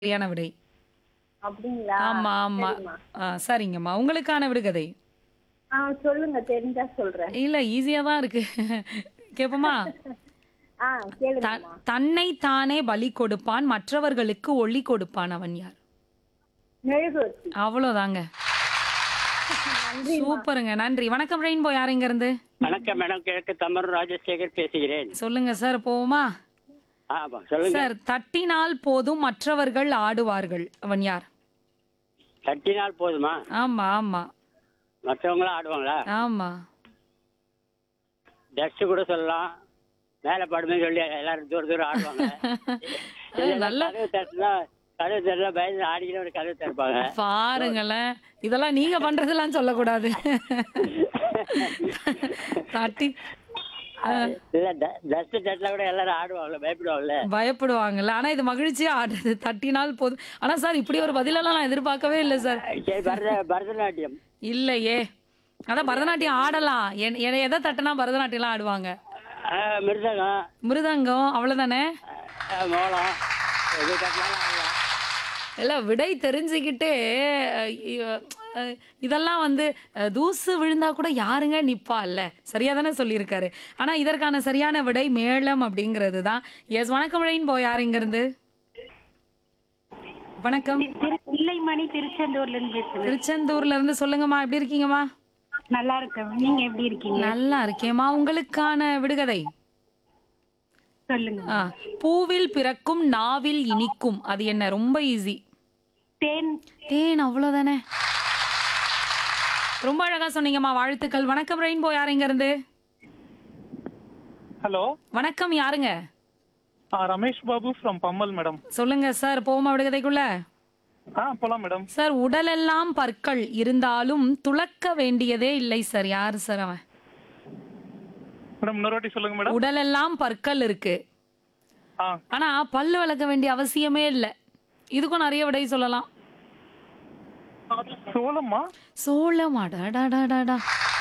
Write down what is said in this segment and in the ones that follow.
சரியான விடை அப்படிங்களா ஆமா ஆமா சரிம்மா. ஆ, சரிங்கம்மா உங்களுக்கான விடுகதை ஆ சொல்லுங்க தெரிஞ்சா சொல்றேன் இல்ல ஈஸியா தான் இருக்கு கேப்போமா ஆ கேளுங்கம்மா தன்னை தானே பலி கொடுப்பான் மற்றவர்களுக்கு ஒளி கொடுப்பான் அவன் யார் மெழுகுவர்த்தி அவ்வளவுதாங்க சூப்பருங்க நன்றி வணக்கம் ரெயின்போ யார் இங்க இருந்து வணக்கம் மேடம் கிழக்கு தமர் ராஜசேகர் பேசுகிறேன் சொல்லுங்க சார் போவோமா ஆமா சொல்லுங்க சார் தட்டினால் போதும் மற்றவர்கள் ஆடுவார்கள் அவன் யார் தட்டினால் போதுமா ஆமா ஆமா மற்றவங்களும் ஆடுவாங்களா ஆமா டஸ்ட் கூட சொல்லலாம் மேல படுமே சொல்லி எல்லாரும் தூரம் தூரம் ஆடுவாங்க இல்லைன்னா நல்ல கதவு தட்டினா கதவு தட்டினா பயந்து ஆடிக்கிட்டு ஒரு கதவு திறப்பாங்க பாருங்களேன் இதெல்லாம் நீங்க பண்றதெல்லாம் சொல்லக்கூடாது தட்டி இல்ல டஸ்ட் தட்டினா கூட எல்லாரும் ஆடுவாங்கல்ல பயப்படுவாங்கல்ல பயப்படுவாங்கல்ல ஆனா இது மகிழ்ச்சியா ஆடுறது தட்டினால் போதும் ஆனா சார் இப்படி ஒரு பதிலெல்லாம் நான் எதிர்பார்க்கவே இல்லை சார் சரி பரத பரதநாட்டியம் இல்லையே அதான் பரதநாட்டியம் ஆடலாம் என்- எ- எதை தட்டினா பரதநாட்டியம்லாம் ஆடுவாங்க ஆ, மிருதகம் மிருதங்கம் அவ்வளவுதானே ஆ, மோளம் எது தட்டினாலும் ஆடலாம் இல்ல விடை தெரிஞ்சுக்கிட்டே அஹ், இ- அஹ், இதெல்லாம் வந்து அஹ், தூசு விழுந்தா கூட யாருங்க நிப்பா இல்ல சரியா தானே சொல்லியிருக்காரு ஆனா இதற்கான சரியான விடை மேளம் அப்படிங்கிறது தான் எஸ் வணக்கம் ரெயின்போ யார் இங்க இருந்து வணக்கம் இல்லைமணி திருச்செந்தூர்ல இருந்து பேசுறேன் திருச்செந்தூர்ல இருந்து சொல்லுங்கம்மா எப்படி இருக்கீங்கம்மா நல்லா இருக்கேன் நீங்க எப்படி இருக்கீங்க நல்லா இருக்கேம்மா உங்களுக்கான விடுகதை சொல்லுங்க ஆ, பூவில் பிறக்கும் நாவில் இனிக்கும் அது என்ன ரொம்ப ஈஸி தேன் தேன் அவ்வளவுதானே ரொம்ப அழகா சொன்னீங்கம்மா வாழ்த்துக்கள் வணக்கம் ரெயின்போ யார் இங்க இருந்து ஹலோ வணக்கம் யாருங்க ரமேஷ் பாபு ஃப்ரம் பம்மல் மேடம் சொல்லுங்க சார் போமா விடுகதைக்குள்ள ஆ போலாம் மேடம் சார் உடலெல்லாம் பற்கள் இருந்தாலும் துளக்க வேண்டியதே இல்லை சார் யார் சார் அவன் மேடம் இன்னொரு வாட்டி சொல்லுங்க மேடம் உடலெல்லாம் பற்கள் இருக்கு ஆ ஆனா பல்லு விளக்க வேண்டிய அவசியமே இல்லை இதுக்கும் நிறைய விடை சொல்லலாம் சோளமா சோளம் அடாடாடாடாடா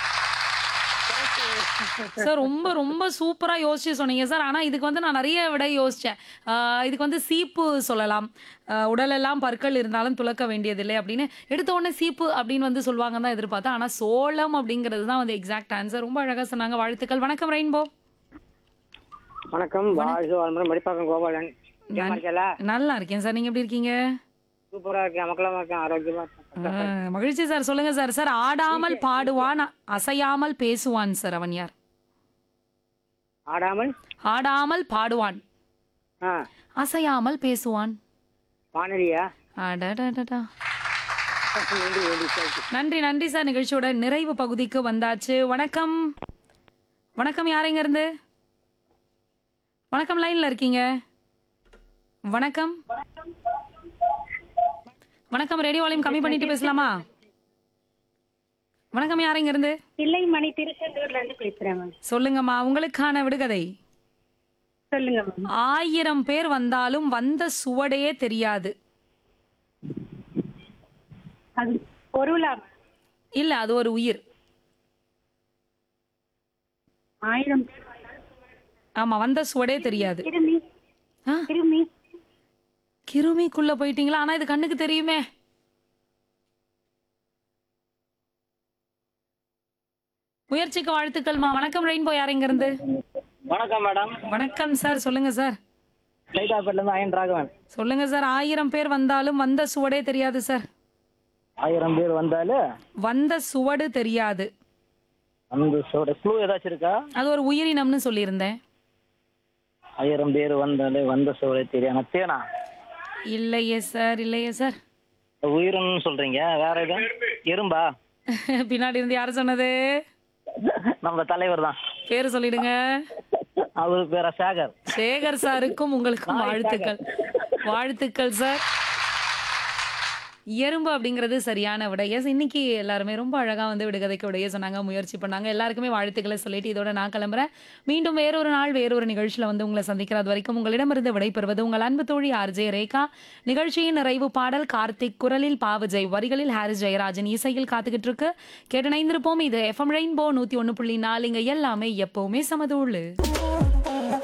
சார் ரொம்ப ரொம்ப சூப்பரா யோசிச்சு சொன்னீங்க சார் ஆனா இதுக்கு வந்து நான் நிறைய விடை யோசிச்சேன் ஆஹ் இதுக்கு வந்து சீப்பு சொல்லலாம் ஆஹ் உடலெல்லாம் பற்கள் இருந்தாலும் துளக்க வேண்டியதில்லை அப்படின்னு எடுத்த உடனே சீப்பு அப்படின்னு வந்து சொல்லுவாங்க தான் எதிர்பார்த்தேன் ஆனா சோளம் அப்படிங்கிறது தான் வந்து எக்ஸாக்ட் ஆன்சர் ரொம்ப அழகா சொன்னாங்க வாழ்த்துக்கள் வணக்கம் ரெயின்போ வணக்கம் வாழ்க வளமுடன் மடிப்பாக்கம் கோபாலன் சும்மா இருக்கல நல்லா இருக்கேன் சார் நீங்க எப்படி இருக்கீங்க சூப்பரா இருக்கேன் மக்களமா இருக்கேன் ஆரோக்கியமா இருக்கேன் ஆஹ் மகிழ்ச்சி சார் சொல்லுங்க சார் சார் ஆடாமல் பாடுவான் அசையாமல் பேசுவான் சார் அவன் யார் ஆடாமல் ஆடாமல் பாடுவான் ஆ அசையாமல் பேசுவான் வானொலியா அடடடடா. வேண்டி வேண்டி சரி. நன்றி நன்றி சார் நிகழ்ச்சியோட நிறைவு பகுதிக்கு வந்தாச்சு வணக்கம் வணக்கம் யாருங்க இருந்து வணக்கம் லைன்ல இருக்கீங்க வணக்கம் வணக்கம் ரேடியோ வால்யூம் கம்மி பண்ணிட்டு பேசலாமா வணக்கம் யாருங்க இருந்து இல்லைமணி திருச்செந்தூர்ல இருந்து பேசுறேன் மேம் சொல்லுங்கம்மா உங்களுக்கான விடுகதை சொல்லுங்க மேம் ஆயிரம் பேர் வந்தாலும் வந்த சுவடே தெரியாது அது பொருளா ma'am? இல்ல அது ஒரு உயிர் ஆயிரம் ஆமா வந்த சுவடே தெரியாது கிருமி ஆ? கிருமி கிருமிக்குள்ள போயிட்டீங்களா ஆனா இது கண்ணுக்கு தெரியுமே முயற்சிக்கு வாழ்த்துக்கள்மா வணக்கம் ரெயின்போ யார் இங்க இருந்து வணக்கம் மேடம் வணக்கம் சார் சொல்லுங்க சார் லைட்டாப்பேட்ல இருந்து அயன் ராகவன் சொல்லுங்க சார் ஆயிரம் பேர் வந்தாலும் வந்த சுவடே தெரியாது சார் ஆயிரம் பேர் வந்தாலும் வந்த சுவடு தெரியாது அந்த சோட க்ளூ ஏதாச்சும் இருக்கா அது ஒரு உயிரினம்னு சொல்லியிருந்தேன் ஆயிரம் பேர் வந்தாலே வந்த சோட தெரியும் தேனா இல்லையே சார் இல்லையே சார் உயிரினம்னு சொல்றீங்க வேற எதுவும் எறும்பா பின்னாடி இருந்து யார் சொன்னது நம்ம தலைவர் தான் பேரு சொல்லிடுங்க அவரு பேர சேகர் சேகர் சாருக்கும் உங்களுக்கும் வாழ்த்துக்கள் வாழ்த்துக்கள் சார் எறும்பு அப்படிங்கிறது சரியான விடை எஸ் இன்னைக்கு எல்லாருமே ரொம்ப அழகா வந்து விடுகதைக்கு விடைய சொன்னாங்க முயற்சி பண்ணாங்க எல்லாருக்குமே வாழ்த்துக்களை சொல்லிட்டு இதோட நான் கிளம்புறேன் மீண்டும் வேறொரு நாள் வேறொரு நிகழ்ச்சியில வந்து உங்களை சந்திக்கிறது வரைக்கும் உங்களிடமிருந்து விடைபெறுவது உங்கள் அன்பு தோழி ஆர்ஜே ரேகா நிகழ்ச்சியின் நிறைவு பாடல் கார்த்திக் குரலில் பாவஜெய் வரிகளில் ஹாரிஸ் ஜெயராஜன் இசையில் காத்துக்கிட்டு இருக்கு கேட்டு இணைந்திருப்போம் இது எஃப்எம் ரெயின்போ நூத்தி ஒன்னு புள்ளி நாலு இங்க எல்லாமே எப்பவுமே சமதூளு